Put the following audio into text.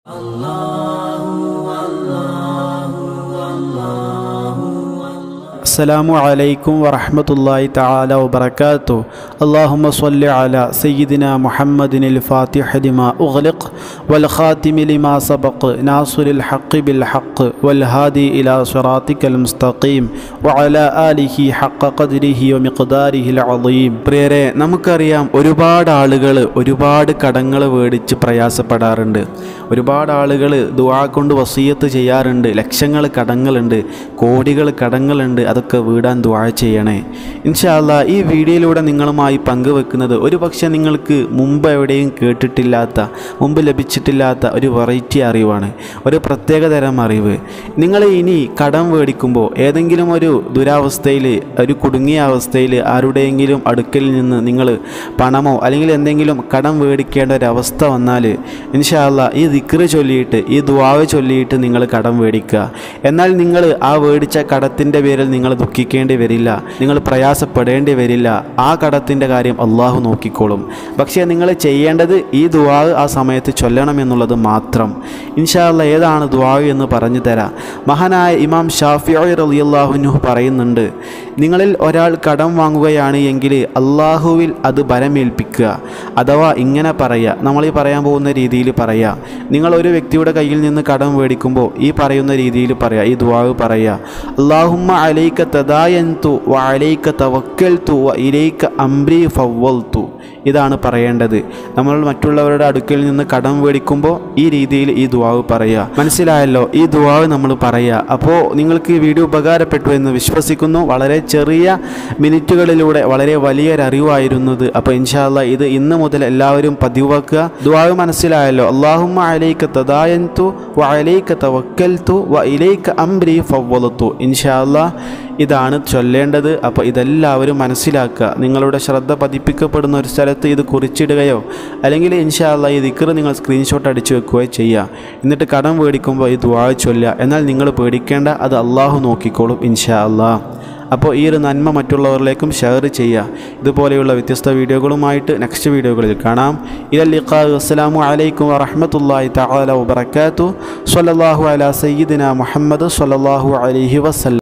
السلام عليكم ورحمة الله تعالى وبركاته اللهم صل على سيدنا محمد الفاتح لما أغلق والخاتم لما سبق ناصر الحق بالحق والهادي إلى صراطك المستقيم وعلى آله حق قدره ومقداره العظيم പ്രിയരെ നമുക്കറിയാം ഒരുപാട് ആളുകൾ ഒരുപാട് കടങ്ങൾ മേടിച്ച് പ്രയാസപ്പെടാറുണ്ട് ഒരുപാട് ആളുകൾ ദുആ കൊണ്ട് വസീയത്ത് ചെയ്യാറുണ്ട് ലക്ഷങ്ങൾ കടങ്ങളുണ്ട് കോടികൾ കടങ്ങളുണ്ട് അതൊക്കെ വീടാൻ ദുആ ചെയ്യണേ ഇൻഷാല്ല ഈ വീഡിയോയിലൂടെ നിങ്ങളുമായി പങ്കുവെക്കുന്നത് ഒരു പക്ഷേ നിങ്ങൾക്ക് മുമ്പ് എവിടെയും കേട്ടിട്ടില്ലാത്ത മുമ്പ് ലഭിച്ചിട്ടില്ലാത്ത ഒരു വെറൈറ്റി അറിവാണ് ഒരു പ്രത്യേകതരം അറിവ് നിങ്ങൾ ഇനി കടം മേടിക്കുമ്പോൾ ഏതെങ്കിലും ഒരു ദുരാവസ്ഥയിൽ ഒരു കുടുങ്ങിയ അവസ്ഥയിൽ ആരുടെയെങ്കിലും അടുക്കൽ നിന്ന് നിങ്ങൾ പണമോ അല്ലെങ്കിൽ എന്തെങ്കിലും കടം മേടിക്കേണ്ട ഒരു അവസ്ഥ വന്നാൽ ഇൻഷാല്ല ഈ ദിക്റ് ചൊല്ലിയിട്ട് ഈ ദുവാവ് ചൊല്ലിയിട്ട് നിങ്ങൾ കടം മേടിക്കുക എന്നാൽ നിങ്ങൾ ആ മേടിച്ച കടത്തിൻ്റെ പേരിൽ നിങ്ങൾ ദുഃഖിക്കേണ്ടി വരില്ല നിങ്ങൾ പ്രയാസപ്പെടേണ്ടി വരില്ല ആ കടത്തിൻ്റെ കാര്യം അള്ളാഹു നോക്കിക്കോളും പക്ഷേ നിങ്ങൾ ചെയ്യേണ്ടത് ഈ ദുവാവ് ആ സമയത്ത് ചൊല്ലണം എന്നുള്ളത് മാത്രം ഇൻഷാല്ല ഏതാണ് ദുവാവ് എന്ന് പറഞ്ഞു തരാം മഹാനായ ഇമാം ഷാഫി റളിയല്ലാഹുനു പറയുന്നുണ്ട് നിങ്ങളിൽ ഒരാൾ കടം വാങ്ങുകയാണ് എങ്കിൽ അള്ളാഹുവിൽ അത് ബലമേൽപ്പിക്കുക അഥവാ ഇങ്ങനെ പറയുക നമ്മൾ ഈ പറയാൻ പോകുന്ന രീതിയിൽ പറയുക നിങ്ങൾ ഒരു വ്യക്തിയുടെ കയ്യിൽ നിന്ന് കടം മേടിക്കുമ്പോൾ ഈ പറയുന്ന രീതിയിൽ പറയുക ഈ ദുവാവ് പറയുക അള്ളാഹുമ്മ അലൈക്ക തദായന്തു വ അലൈക്ക തവക്കൽത്തു വ ഇലൈക്ക അംബ്രി ഫവ്വൽത്തു ഇതാണ് പറയേണ്ടത് നമ്മൾ മറ്റുള്ളവരുടെ അടുക്കൽ നിന്ന് കടം മേടിക്കുമ്പോൾ ഈ രീതിയിൽ ഈ ദുവാവ് പറയുക മനസ്സിലായല്ലോ ഈ ദുവാവ് നമ്മൾ പറയുക അപ്പോൾ നിങ്ങൾക്ക് ഈ വീഡിയോ ഉപകാരപ്പെട്ടു എന്ന് വിശ്വസിക്കുന്നു വളരെ ചെറിയ മിനിറ്റുകളിലൂടെ വളരെ വലിയൊരു അറിവായിരുന്നത് അപ്പോൾ ഇൻഷാല്ല ഇത് ഇന്ന് മുതൽ എല്ലാവരും പതിവാക്കുക ദുവാവ് മനസ്സിലായല്ലോ അള്ളാഹുമ്മ അലൈക്ക തദായന്തു വ അലൈക്ക തവക്കൽത്തു വ ഇലൈക്ക അംബ്രി ഫവ്വലത്തു ഇൻഷാല്ല ഇതാണ് ചൊല്ലേണ്ടത് അപ്പോൾ ഇതെല്ലാവരും മനസ്സിലാക്കുക നിങ്ങളുടെ ശ്രദ്ധ പതിപ്പിക്കപ്പെടുന്ന ഒരു സ്ഥലത്ത് ഇത് കുറിച്ചിടുകയോ അല്ലെങ്കിൽ ഇൻഷാല്ല ഈ ദിക്കറ് നിങ്ങൾ സ്ക്രീൻഷോട്ട് അടിച്ചു വെക്കുകയോ ചെയ്യുക എന്നിട്ട് കടം മേടിക്കുമ്പോൾ ഈ ദുവാ ചൊല്ലുക എന്നാൽ നിങ്ങൾ പേടിക്കേണ്ട അത് അള്ളാഹു നോക്കിക്കോളും ഇൻഷാ അല്ലാ അപ്പോൾ ഈ ഒരു നന്മ മറ്റുള്ളവരിലേക്കും ഷെയർ ചെയ്യുക ഇതുപോലെയുള്ള വ്യത്യസ്ത വീഡിയോകളുമായിട്ട് നെക്സ്റ്റ് വീഡിയോകളിൽ കാണാം ഇലല്ലിഖാ അസ്സലാമു അലൈക്കും വറഹ്മത്തുള്ളാഹി തആല വബറകാതുഹു സ്വല്ലല്ലാഹു അലാ സയ്യിദിന മുഹമ്മദ് സ്വല്ലല്ലാഹു അലൈഹി വസല്ലം